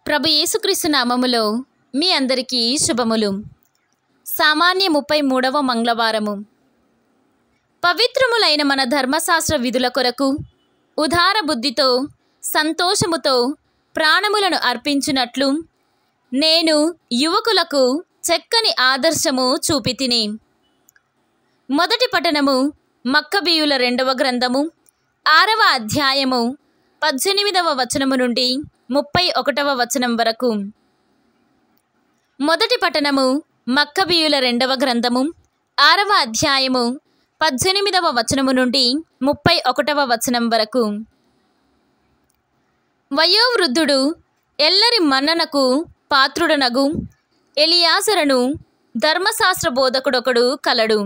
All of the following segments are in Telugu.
ప్రభు యేసుక్రీస్తు నామములో మీ అందరికీ శుభములు సామాన్య ముప్పై మూడవ మంగళవారము పవిత్రములైన మన ధర్మశాస్త్ర విధుల కొరకు ఉదార బుద్ధితో సంతోషముతో ప్రాణములను అర్పించినట్లు నేను యువకులకు చక్కని ఆదర్శము చూపితిని మొదటి పఠనము మక్కబియుల రెండవ గ్రంథము ఆరవ అధ్యాయము పద్దెనిమిదవ వచనము నుండి ముప్పై ఒకటవ వచనం వరకు మొదటి పఠనము మక్కబియుల రెండవ గ్రంథము ఆరవ అధ్యాయము పద్దెనిమిదవ వచనము నుండి ముప్పై ఒకటవ వచనం వరకు వయోవృద్ధుడు ఎల్లరి మన్ననకు పాత్రుడనగు ఎలియాసరను ధర్మశాస్త్ర బోధకుడొకడు కలడు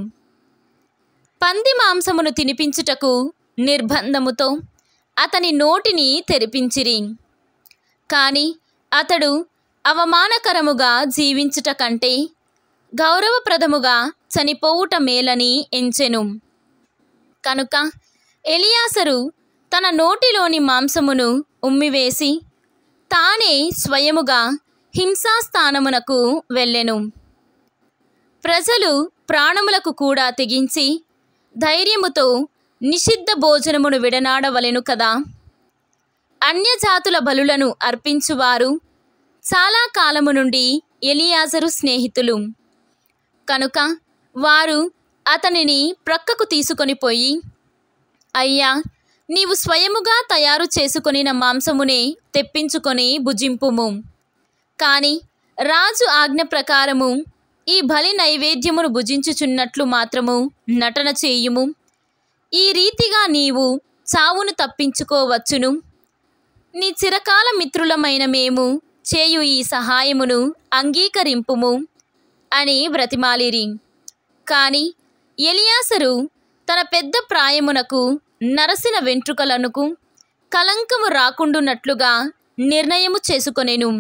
పంది మాంసమును తినిపించుటకు నిర్బంధముతో అతని నోటిని తెరిపించిరి కాని అతడు అవమానకరముగా జీవించుట కంటే గౌరవప్రదముగా చనిపోవుట మేలని ఎంచెను కనుక ఎలియాసరు తన నోటిలోని మాంసమును ఉమ్మివేసి తానే స్వయముగా హింసాస్థానమునకు వెళ్ళెను ప్రజలు ప్రాణములకు కూడా తెగించి ధైర్యముతో నిషిద్ధ భోజనమును విడనాడవలెను కదా అన్యజాతుల బలులను అర్పించువారు చాలా కాలము నుండి ఎలియాజరు స్నేహితులు కనుక వారు అతనిని ప్రక్కకు తీసుకొని పోయి అయ్యా నీవు స్వయముగా తయారు చేసుకొనిన మాంసమునే తెప్పించుకొని భుజింపుము కాని రాజు ఆజ్ఞ ప్రకారము ఈ బలి నైవేద్యమును భుజించుచున్నట్లు మాత్రము నటన చేయుము ఈ రీతిగా నీవు చావును తప్పించుకోవచ్చును నీ చిరకాల మిత్రులమైన మేము చేయు ఈ సహాయమును అంగీకరింపుము అని బ్రతిమాలిరి కాని ఎలియాసరు తన పెద్ద ప్రాయమునకు నరసిన వెంట్రుకలనుకు కలంకము రాకుండునట్లుగా నిర్ణయము చేసుకొనెను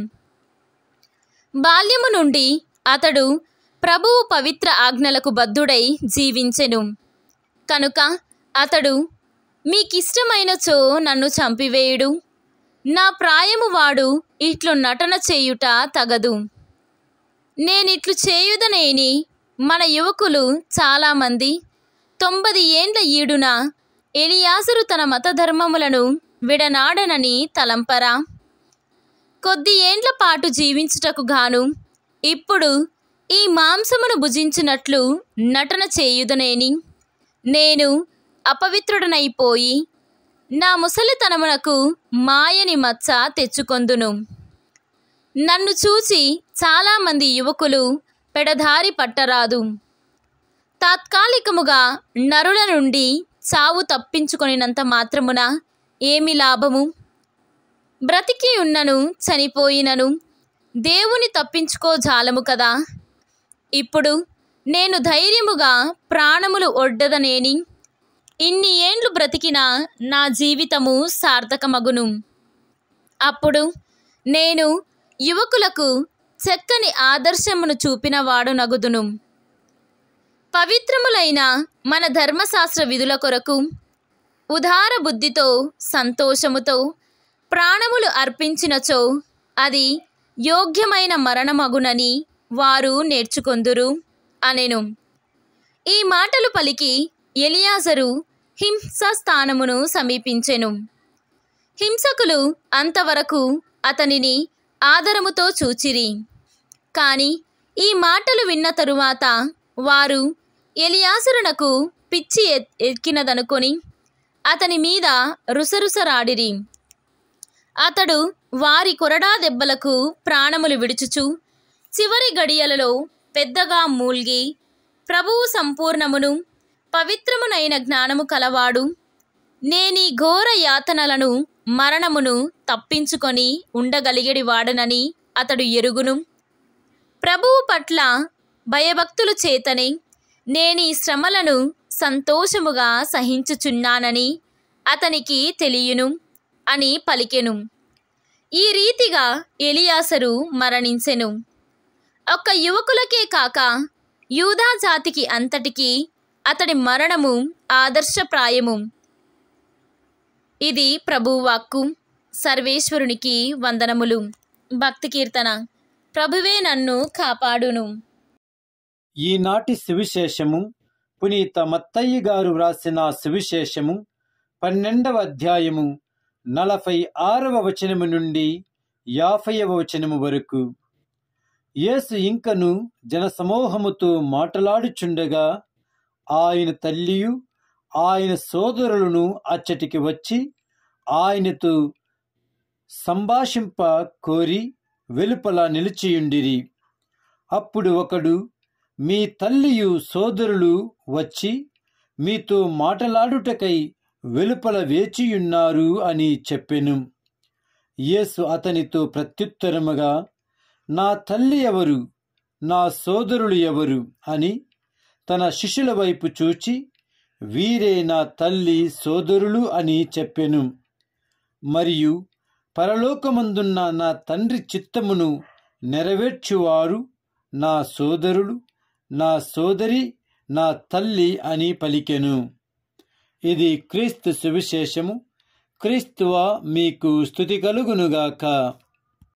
బాల్యము నుండి అతడు ప్రభువు పవిత్ర ఆజ్ఞలకు బద్ధుడై జీవించెను కనుక అతడు మీకిష్టమైనచో నన్ను చంపివేయుడు నా ప్రాయము వాడు ఇట్లు నటన చేయుట తగదు నేనిట్లు చేయుదనేని మన యువకులు చాలామంది తొంభది ఏండ్ల ఈడున ఎలియాసరు తన మతధర్మములను విడనాడనని తలంపరా కొద్ది ఏండ్ల పాటు జీవించుటకు గాను ఇప్పుడు ఈ మాంసమును భుజించినట్లు నటన చేయుదనేని నేను అపవిత్రుడనైపోయి నా ముసలితనమునకు మాయని మచ్చ తెచ్చుకొందును నన్ను చూచి చాలామంది యువకులు పెడదారి పట్టరాదు తాత్కాలికముగా నరుల నుండి చావు తప్పించుకొనినంత మాత్రమున ఏమి లాభము బ్రతికి ఉన్నను చనిపోయినను దేవుని తప్పించుకోజాలము కదా ఇప్పుడు నేను ధైర్యముగా ప్రాణములు ఒడ్డదనేని ఇన్ని ఏండ్లు బ్రతికిన నా జీవితము సార్థకమగును అప్పుడు నేను యువకులకు చక్కని ఆదర్శమును చూపిన వాడు నగుదును పవిత్రములైన మన ధర్మశాస్త్ర విధుల కొరకు ఉదార బుద్ధితో సంతోషముతో ప్రాణములు అర్పించినచో అది యోగ్యమైన మరణమగునని వారు నేర్చుకొందురు అనెను ఈ మాటలు పలికి ఎలియాజరు హింసస్థానమును సమీపించెను హింసకులు అంతవరకు అతనిని ఆదరముతో చూచిరి కాని ఈ మాటలు విన్న తరువాత వారు ఎలియాసురునకు పిచ్చి ఎ- ఎక్కినదనుకొని అతని మీద రుసరుసరాడిరి అతడు వారి కొరడా దెబ్బలకు ప్రాణములు విడుచుచు చివరి గడియలలో పెద్దగా మూల్గి ప్రభువు సంపూర్ణమును పవిత్రమునైన జ్ఞానము కలవాడు నేనీ ఘోర యాతనలను మరణమును తప్పించుకొని ఉండగలిగడి వాడనని అతడు ఎరుగును ప్రభువు పట్ల భయభక్తులు చేతనే నేనీ శ్రమలను సంతోషముగా సహించుచున్నానని అతనికి తెలియను అని పలికెను ఈ రీతిగా ఎలియాసరు మరణించెను ఒక్క యువకులకే కాక యూదా జాతికి అంతటికి అతడి మరణము ఆదర్శప్రాయము ఇది ప్రభువాక్కు సర్వేశ్వరునికి వందనములు భక్తి కీర్తన ప్రభువే నన్ను కాపాడును ఈనాటి సువిశేషము పునీత మత్తయ్య గారు వ్రాసిన సువిశేషము పన్నెండవ అధ్యాయము నలభై ఆరవ వచనము నుండి యాభైవ వచనము వరకు యేసు ఇంకను జనసమూహముతో మాటలాడుచుండగా ఆయన తల్లియు ఆయన సోదరులను అచ్చటికి వచ్చి ఆయనతో సంభాషింప కోరి వెలుపల నిలిచియుండిరి అప్పుడు ఒకడు మీ తల్లియు సోదరులు వచ్చి మీతో మాటలాడుటకై వెలుపల వేచియున్నారు అని చెప్పెను యేసు అతనితో ప్రత్యుత్తరముగా నా తల్లి ఎవరు నా సోదరులు ఎవరు అని తన శిష్యుల వైపు చూచి వీరే నా తల్లి సోదరులు అని చెప్పెను మరియు పరలోకమందున్న నా తండ్రి చిత్తమును నెరవేర్చువారు నా సోదరులు నా సోదరి నా తల్లి అని పలికెను ఇది క్రీస్తు సువిశేషము క్రీస్తువ మీకు స్థుతి కలుగునుగాక